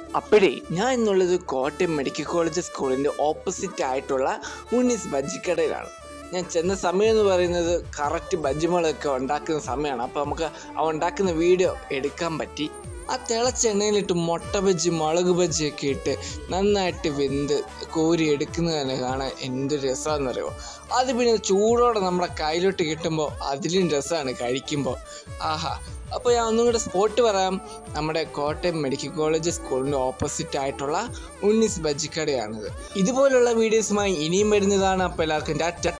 അപ്പോഴേ ഞാൻ എന്നുള്ളത് കോട്ടയം മെഡിക്കൽ കോളേജ് സ്കൂളിൻ്റെ ഓപ്പോസിറ്റ് ആയിട്ടുള്ള ഉണ്ണീസ് ബജ്ജിക്കടയിലാണ് ഞാൻ ചെന്ന സമയം എന്ന് പറയുന്നത് കറക്റ്റ് ബജ്ജിമുളകൊക്കെ ഉണ്ടാക്കുന്ന സമയമാണ് അപ്പോൾ നമുക്ക് ആ ഉണ്ടാക്കുന്ന വീഡിയോ എടുക്കാൻ പറ്റി ആ തിളച്ച എണ്ണയിലിട്ട് മുട്ട ബജ്ജി മുളക് ബജ്ജിയൊക്കെ ഇട്ട് നന്നായിട്ട് വെന്ത് കോരി എടുക്കുന്നത് തന്നെ കാണാൻ എന്ത് രസമാണെന്നറിയോ അത് പിന്നെ ചൂടോടെ നമ്മുടെ കയ്യിലോട്ട് കിട്ടുമ്പോൾ അതിലും രസമാണ് കഴിക്കുമ്പോൾ ആഹാ അപ്പോൾ ഞാൻ ഒന്നും കൂടെ സ്പോട്ട് പറയാം നമ്മുടെ കോട്ടയം മെഡിക്കൽ കോളേജ് സ്കൂളിൻ്റെ ഓപ്പോസിറ്റ് ആയിട്ടുള്ള ഉണ്ണീസ് ബജ്ജിക്കടയാണിത് ഇതുപോലുള്ള വീഡിയോസുമായി ഇനിയും വരുന്നതാണ് അപ്പോൾ എല്ലാവർക്കും ടാറ്റ